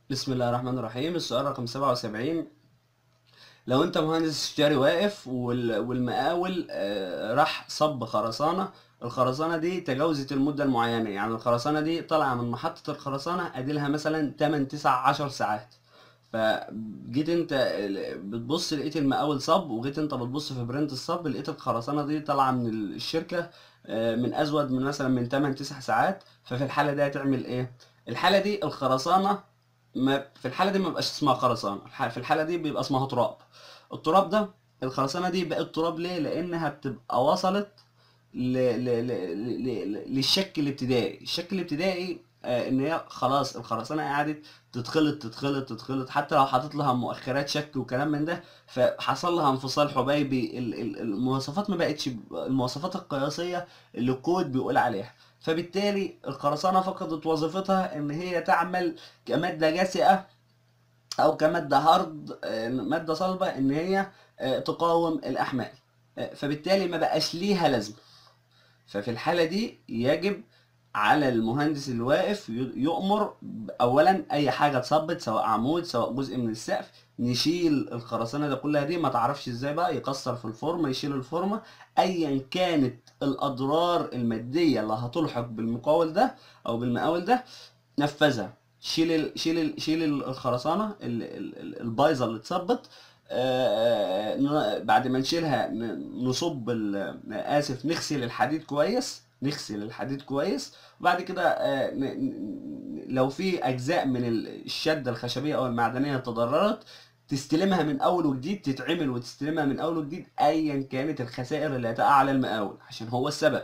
بسم الله الرحمن الرحيم السؤال رقم 77 لو انت مهندس استشاري واقف وال- والمقاول آه، راح صب خرسانة الخرسانة دي تجاوزت المدة المعينة يعني الخرسانة دي طالعة من محطة الخرسانة اديلها مثلا 8 9 10 ساعات فجيت انت ال- بتبص لقيت المقاول صب وجيت انت بتبص في برنت الصب لقيت الخرسانة دي طالعة من ال- الشركة آه، من ازود من مثلا من 8 9 ساعات ففي الحالة دي هتعمل ايه؟ الحالة دي الخرسانة ما في الحالة دي ما بيبقاش اسمها خرسانة الح- في الحالة دي بيبقى اسمها تراب التراب ده الخرسانة دي بقت تراب ليه؟ لأنها بتبقى وصلت ل... ل... ل... ل... ل... للشك الابتدائي الشك الابتدائي آه ان هي خلاص الخرسانة قعدت تتخلط تتخلط تتخلط حتى لو حاطط لها مؤخرات شك وكلام من ده فحصل لها انفصال حبيبي ال- ال- المواصفات ما بقتش المواصفات القياسية اللي الكود بيقول عليها فبالتالي الخرسانة فقدت وظيفتها ان هي تعمل كمادة جاسئة او كمادة هارد آه، مادة صلبة ان هي آه، تقاوم الاحمال آه، فبالتالي ما بقاش ليها لازمة ففي الحالة دي يجب على المهندس الواقف ي- يؤمر ب- اولا اي حاجة اتصبت سواء عمود سواء جزء من السقف نشيل الخرسانة ده كلها دي ما تعرفش ازاي بقى يكسر في الفورمة يشيل الفورمة ايا كانت الاضرار المادية اللي هتلحق بالمقاول ده او بالمقاول ده نفذها شيل ال... شيل ال... شيل ال- الخرسانه ال... ال... ال- البايظه اللي اتصبت آه، ن- بعد ما نشيلها ن- نصب ال... اسف نغسل الحديد كويس نغسل الحديد كويس وبعد كده آه، ن... ن- لو في اجزاء من ال- الشده الخشبيه او المعدنيه تضررت تستلمها من اول وجديد تتعمل وتستلمها من اول وجديد ايا كانت الخسائر اللي هتقع على المقاول عشان هو السبب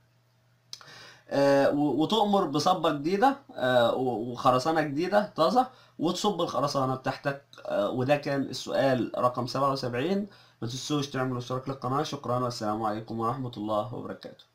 آه، و- وتؤمر بصبة جديدة آه، و- وخرسانة جديدة طازة وتصب الخرسانة بتاعتك آه، وده كان السؤال رقم 77 ما تنسوش تعملوا اشتراك للقناة شكرا والسلام عليكم ورحمة الله وبركاته